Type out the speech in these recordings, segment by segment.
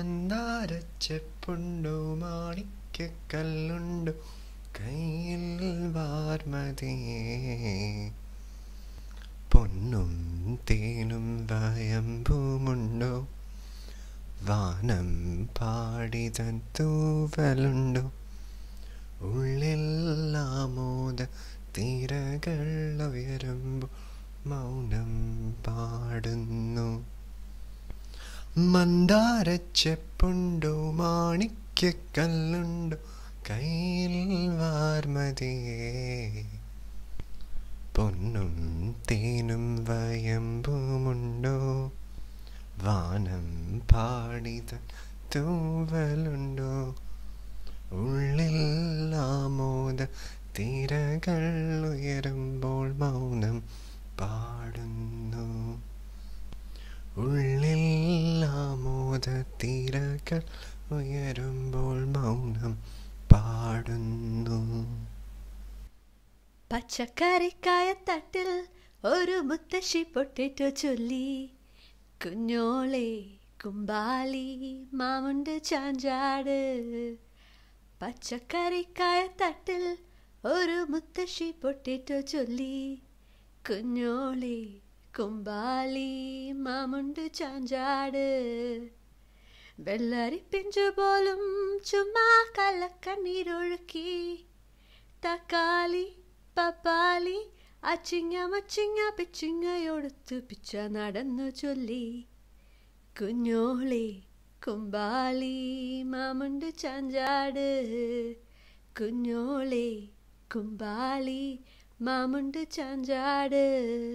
മന്ദാരച്ചെപ്പുണ്ടോ മാണിക്കല്ലുണ്ടോ കയ്യിൽ വാർമതിയേ പൊന്നും തേനും വയമ്പുമുണ്ടോ വാനം പാടിതൻ തൂവലുണ്ടോ ഉള്ളിൽ ആമോദ തിരകൾ ഉയരുമ്പോൾ മൗനം പാടുന്നു മന്ദാരച്ചെപ്പുണ്ടോ മാണിക്കല്ലുണ്ടോ കയ്യിൽ വാർമതിയേ പൊന്നും തേനും വയമ്പുമുണ്ടോ വാനം പാടിത തൂവലുണ്ടോ ഉള്ളിൽ ആമോദ തിരകൾ ഉയരുമ്പോൾ മൗനം പാടുന്നു ഉള്ളിൽ ആമോദ തിരകൾ ഉയരുമ്പോൾ മൗനം പാടുന്നു പച്ചക്കറിക്കായ തട്ടിൽ ഒരു മുത്തശ്ശി പൊട്ടിട്ടു ചൊല്ലി കുഞ്ഞോളെ കുമ്പാലി മാമുണ്ട് ചാഞ്ചാട് പച്ചക്കറിക്കായ തട്ടിൽ ഒരു മുത്തശ്ശി പൊട്ടിട്ടു ചൊല്ലി കുഞ്ഞോളെ കുമ്പാലി മാമുണ്ട് ചാഞ്ചാട് വെള്ളരി പിഞ്ചു പോലും ചുമ്മാ കള്ളക്കണ്ണീരൊഴുക്കി തക്കാളി പപ്പാളി അച്ചിങ്ങ മച്ചിങ്ങ പിച്ചിങ്ങയൊടുത്തു പിച്ച നടന്നു ചൊല്ലി കുഞ്ഞോളെ കുമ്പാളി മാമുണ്ട് ചാഞ്ചാട് കുഞ്ഞോളെ കുമ്പാളി മാമുണ്ട് ചാഞ്ചാട്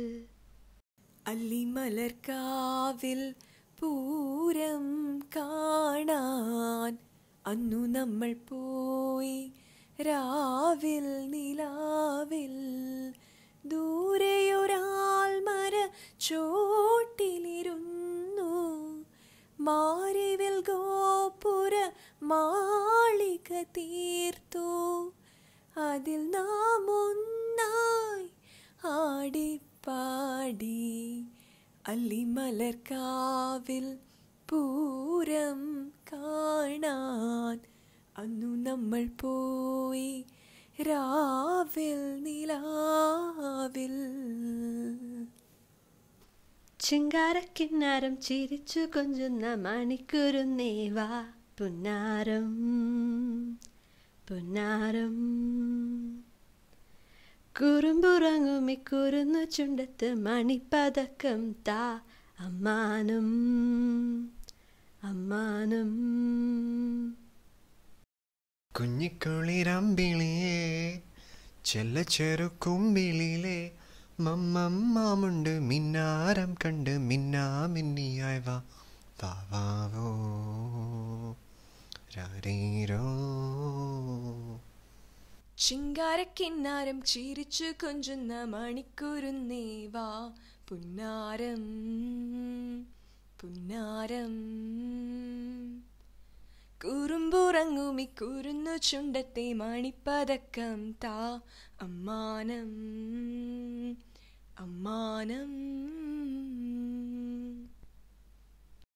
അല്ലിമലർക്കാവിൽ പൂരം കാണാൻ അന്നു നമ്മൾ പോയി രാവിൽ നിലാവിൽ ദൂരെയൊരാൾ മര ചോട്ടിലിരുന്നു മാരിവിൽ ഗോപുര മാളിക തീർത്തു അതിൽ നാം ഒന്നായി ആടിപ്പാടി അല്ലിമലർക്കാവിൽ പൂരം കാണാൻ അന്നു നമ്മൾ പോയി രാവിൽ നിലാവിൽ ചിങ്കാരക്കിന്നാരം ചിരിച്ചു കൊഞ്ചുന്ന മണിക്കുരുന്നേവാ പുന്നാരം പുന്നാരം കുറുമ്പുറങ്ങുമി കുറുന്നു ചുണ്ടത്ത് മണിപ്പതക്കം താ അമ്മാനം അമ്മാനം കുഞ്ഞിക്കുളിരമ്പിളിയേ ചെല്ല ചെറുക്കുമ്പിളിലെ മമ്മമ്മാമുണ്ട് മിന്നാരം കണ്ട് മിന്നാ മിന്നിയായി വാ വാ വാവോ രാരീരോ ചിങ്കാരക്കിന്നാരം ചിരിച്ചു കൊഞ്ചുന്ന മണിക്കൂരുന്നേവാ പുന്നാരം പുന്നാരം കുറുമ്പുറങ്ങുമി കുരുന്നു ചുണ്ടത്തെ മണിപ്പതക്കം താ അമ്മാനം അമ്മാനം